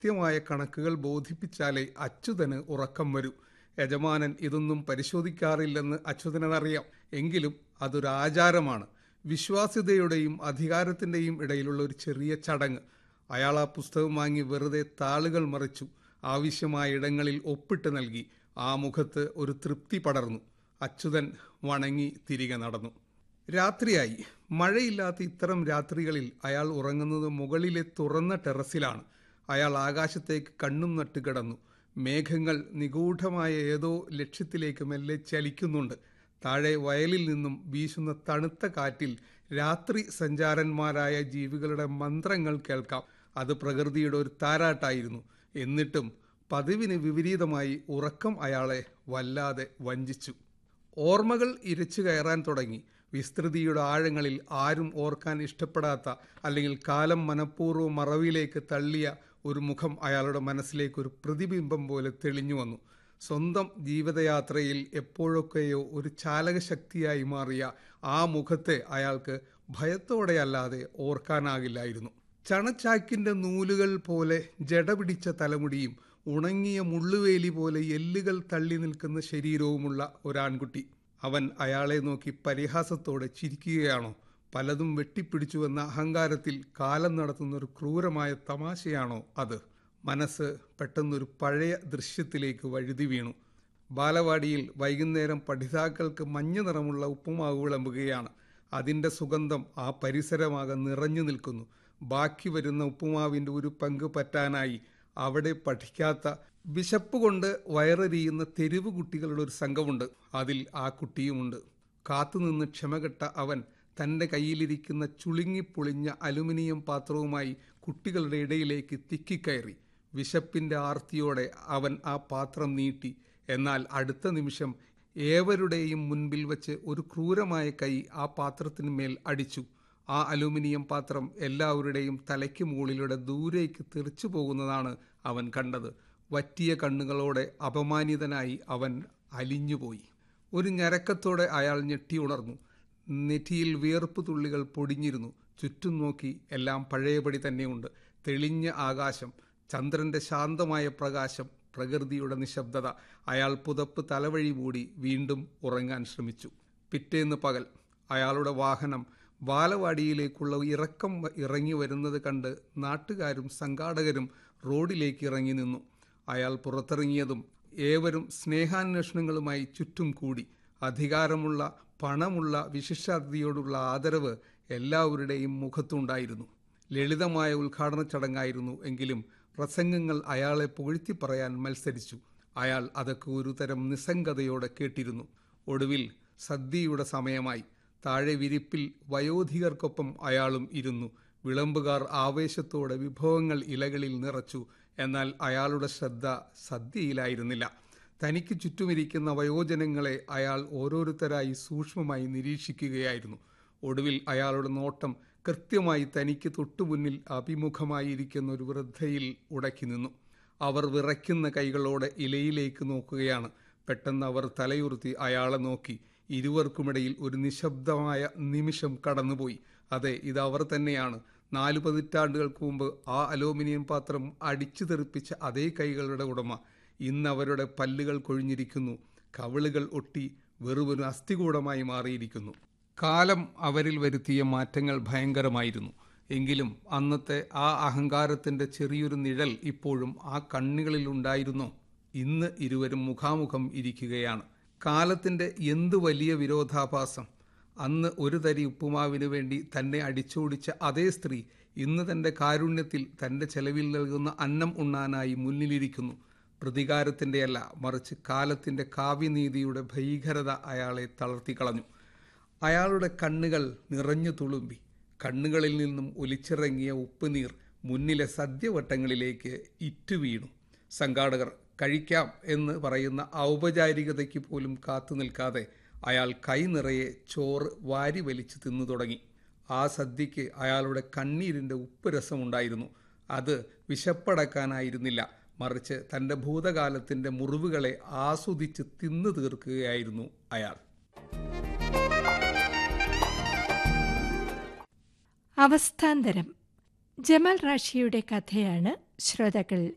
കൃത്യമായ കണക്കുകൾ ബോധിപ്പിച്ചാലേ അച്യുതന് ഉറക്കം വരൂ യജമാനൻ ഇതൊന്നും പരിശോധിക്കാറില്ലെന്ന് അച്യുതനറിയാം എങ്കിലും അതൊരു ആചാരമാണ് വിശ്വാസ്യതയുടെയും അധികാരത്തിൻ്റെയും ഇടയിലുള്ള ഒരു ചെറിയ ചടങ്ങ് അയാൾ ആ പുസ്തകം വാങ്ങി വെറുതെ താളുകൾ മറിച്ചു ആവശ്യമായ ഇടങ്ങളിൽ ഒപ്പിട്ട് നൽകി ആ മുഖത്ത് ഒരു തൃപ്തി പടർന്നു അച്യുതൻ വണങ്ങി തിരികെ നടന്നു രാത്രിയായി മഴയില്ലാത്ത ഇത്തരം രാത്രികളിൽ അയാൾ ഉറങ്ങുന്നത് മുകളിലെ തുറന്ന ടെറസിലാണ് അയാൾ ആകാശത്തേക്ക് കണ്ണും നട്ട് കിടന്നു മേഘങ്ങൾ നിഗൂഢമായ ഏതോ ലക്ഷ്യത്തിലേക്ക് മെല്ലെ ചലിക്കുന്നുണ്ട് താഴെ വയലിൽ നിന്നും വീശുന്ന തണുത്ത കാറ്റിൽ രാത്രി സഞ്ചാരന്മാരായ ജീവികളുടെ മന്ത്രങ്ങൾ കേൾക്കാം അത് പ്രകൃതിയുടെ ഒരു താരാട്ടായിരുന്നു എന്നിട്ടും പതിവിന് വിപരീതമായി ഉറക്കം അയാളെ വല്ലാതെ വഞ്ചിച്ചു ഓർമ്മകൾ ഇരച്ചു കയറാൻ തുടങ്ങി വിസ്തൃതിയുടെ ആഴങ്ങളിൽ ആരും ഓർക്കാൻ ഇഷ്ടപ്പെടാത്ത അല്ലെങ്കിൽ കാലം മനഃപൂർവ്വം മറവിലേക്ക് തള്ളിയ ഒരു മുഖം അയാളുടെ മനസ്സിലേക്ക് ഒരു പ്രതിബിംബം പോലെ തെളിഞ്ഞു വന്നു സ്വന്തം ജീവിതയാത്രയിൽ എപ്പോഴൊക്കെയോ ഒരു ചാലകശക്തിയായി മാറിയ ആ മുഖത്തെ അയാൾക്ക് ഭയത്തോടെയല്ലാതെ ഓർക്കാനാകില്ലായിരുന്നു ചണച്ചാക്കിൻ്റെ നൂലുകൾ പോലെ ജടപിടിച്ച തലമുടിയും ഉണങ്ങിയ മുള്ളുവേലി പോലെ എല്ലുകൾ തള്ളി നിൽക്കുന്ന ശരീരവുമുള്ള ഒരാൺകുട്ടി അവൻ അയാളെ നോക്കി പരിഹാസത്തോടെ ചിരിക്കുകയാണോ പലതും വെട്ടിപ്പിടിച്ചുവെന്ന അഹങ്കാരത്തിൽ കാലം നടത്തുന്ന ഒരു ക്രൂരമായ തമാശയാണോ അത് മനസ്സ് പെട്ടെന്നൊരു പഴയ ദൃശ്യത്തിലേക്ക് വഴുതി വീണു ബാലവാടിയിൽ വൈകുന്നേരം പഠിതാക്കൾക്ക് മഞ്ഞ നിറമുള്ള ഉപ്പുമാവ് വിളമ്പുകയാണ് അതിൻ്റെ സുഗന്ധം ആ പരിസരമാകെ നിറഞ്ഞു നിൽക്കുന്നു ബാക്കി വരുന്ന ഉപ്പുമാവിൻ്റെ ഒരു പങ്ക് പറ്റാനായി അവിടെ പഠിക്കാത്ത വിശപ്പ് കൊണ്ട് വയറെരിയുന്ന തെരുവ് കുട്ടികളുടെ ഒരു സംഘമുണ്ട് അതിൽ ആ കുട്ടിയുമുണ്ട് കാത്തുനിന്ന് ക്ഷമകെട്ട അവൻ തൻ്റെ കയ്യിലിരിക്കുന്ന ചുളുങ്ങിപ്പൊളിഞ്ഞ അലുമിനിയം പാത്രവുമായി കുട്ടികളുടെ ഇടയിലേക്ക് തിക്കിക്കയറി വിശപ്പിൻ്റെ ആർത്തിയോടെ അവൻ ആ പാത്രം നീട്ടി എന്നാൽ അടുത്ത നിമിഷം ഏവരുടെയും മുൻപിൽ വച്ച് ഒരു ക്രൂരമായ കൈ ആ പാത്രത്തിന് മേൽ അടിച്ചു ആ അലൂമിനിയം പാത്രം എല്ലാവരുടെയും തലയ്ക്ക് മുകളിലൂടെ ദൂരേക്ക് തെറിച്ചു പോകുന്നതാണ് അവൻ കണ്ടത് വറ്റിയ കണ്ണുകളോടെ അപമാനിതനായി അവൻ അലിഞ്ഞുപോയി ഒരു ഞരക്കത്തോടെ അയാൾ ഞെട്ടി ഉണർന്നു നെറ്റിയിൽ വിയർപ്പ് തുള്ളികൾ പൊടിഞ്ഞിരുന്നു ചുറ്റും നോക്കി എല്ലാം പഴയപടി തന്നെയുണ്ട് തെളിഞ്ഞ ആകാശം ചന്ദ്രന്റെ ശാന്തമായ പ്രകാശം പ്രകൃതിയുടെ നിശബ്ദത അയാൾ പുതപ്പ് തലവഴി മൂടി വീണ്ടും ഉറങ്ങാൻ ശ്രമിച്ചു പിറ്റേന്ന് പകൽ അയാളുടെ വാഹനം ബാലവാടിയിലേക്കുള്ള ഇറക്കം ഇറങ്ങി വരുന്നത് കണ്ട് നാട്ടുകാരും സംഘാടകരും റോഡിലേക്ക് ഇറങ്ങി നിന്നു അയാൾ പുറത്തിറങ്ങിയതും ഏവരും സ്നേഹാന്വേഷണങ്ങളുമായി ചുറ്റും കൂടി അധികാരമുള്ള പണമുള്ള വിശിഷ്ടാതിഥിയോടുള്ള ആദരവ് എല്ലാവരുടെയും മുഖത്തുണ്ടായിരുന്നു ലളിതമായ ഉദ്ഘാടന ചടങ്ങായിരുന്നു എങ്കിലും പ്രസംഗങ്ങൾ അയാളെ പുകഴ്ത്തി പറയാൻ മത്സരിച്ചു അയാൾ അതൊക്കെ ഒരുതരം നിസ്സംഗതയോടെ കേട്ടിരുന്നു ഒടുവിൽ സദ്യയുടെ സമയമായി താഴെ വിരിപ്പിൽ വയോധികർക്കൊപ്പം അയാളും ഇരുന്നു വിളമ്പുകാർ ആവേശത്തോടെ വിഭവങ്ങൾ ഇലകളിൽ നിറച്ചു എന്നാൽ അയാളുടെ ശ്രദ്ധ സദ്യയിലായിരുന്നില്ല തനിക്ക് ചുറ്റുമിരിക്കുന്ന വയോജനങ്ങളെ അയാൾ ഓരോരുത്തരായി സൂക്ഷ്മമായി നിരീക്ഷിക്കുകയായിരുന്നു ഒടുവിൽ അയാളുടെ നോട്ടം കൃത്യമായി തനിക്ക് തൊട്ടുമുന്നിൽ അഭിമുഖമായിരിക്കുന്ന ഒരു വൃദ്ധയിൽ ഉടക്കി നിന്നു അവർ വിറയ്ക്കുന്ന കൈകളോടെ ഇലയിലേക്ക് നോക്കുകയാണ് പെട്ടെന്ന് അവർ തലയുർത്തി അയാളെ നോക്കി ഇരുവർക്കുമിടയിൽ ഒരു നിശബ്ദമായ നിമിഷം കടന്നുപോയി അതെ ഇത് അവർ തന്നെയാണ് നാലു പതിറ്റാണ്ടുകൾക്ക് മുമ്പ് ആ അലൂമിനിയം പാത്രം അടിച്ചു തെറിപ്പിച്ച അതേ കൈകളുടെ ഉടമ ഇന്ന് അവരുടെ പല്ലുകൾ കൊഴിഞ്ഞിരിക്കുന്നു കവിളുകൾ ഒട്ടി വെറുമൊരു അസ്ഥികൂടമായി മാറിയിരിക്കുന്നു കാലം അവരിൽ വരുത്തിയ മാറ്റങ്ങൾ ഭയങ്കരമായിരുന്നു എങ്കിലും അന്നത്തെ ആ അഹങ്കാരത്തിൻ്റെ ചെറിയൊരു നിഴൽ ഇപ്പോഴും ആ കണ്ണുകളിൽ ഉണ്ടായിരുന്നോ ഇന്ന് ഇരുവരും മുഖാമുഖം ഇരിക്കുകയാണ് കാലത്തിൻ്റെ എന്തു വലിയ വിരോധാഭാസം അന്ന് ഒരു തരി ഉപ്പുമാവിന് വേണ്ടി തന്നെ അടിച്ചോടിച്ച അതേ സ്ത്രീ ഇന്ന് തൻ്റെ കാരുണ്യത്തിൽ തൻ്റെ ചെലവിൽ നൽകുന്ന അന്നം ഉണ്ണാനായി മുന്നിലിരിക്കുന്നു പ്രതികാരത്തിൻ്റെയല്ല മറിച്ച് കാലത്തിൻ്റെ കാവ്യനീതിയുടെ ഭീകരത അയാളെ തളർത്തിക്കളഞ്ഞു അയാളുടെ കണ്ണുകൾ നിറഞ്ഞു തുളുമ്പി കണ്ണുകളിൽ നിന്നും ഒലിച്ചിറങ്ങിയ ഉപ്പുനീർ മുന്നിലെ സദ്യവട്ടങ്ങളിലേക്ക് ഇറ്റുവീണു സംഘാടകർ കഴിക്കാം എന്ന് പറയുന്ന ഔപചാരികതയ്ക്ക് പോലും കാത്തു നിൽക്കാതെ അയാൾ കൈ നിറയെ ചോറ് വാരി വലിച്ചു തിന്നു തുടങ്ങി ആ സദ്യയ്ക്ക് അയാളുടെ കണ്ണീരിൻ്റെ ഉപ്പ് രസമുണ്ടായിരുന്നു അത് വിശപ്പടക്കാനായിരുന്നില്ല മറിച്ച് തൻ്റെ ഭൂതകാലത്തിൻ്റെ മുറിവുകളെ ആസ്വദിച്ച് തിന്നു തീർക്കുകയായിരുന്നു അയാൾ അവസ്ഥാന്തരം ജമാൽ റാഷിയുടെ കഥയാണ് ശ്രോതാക്കൾ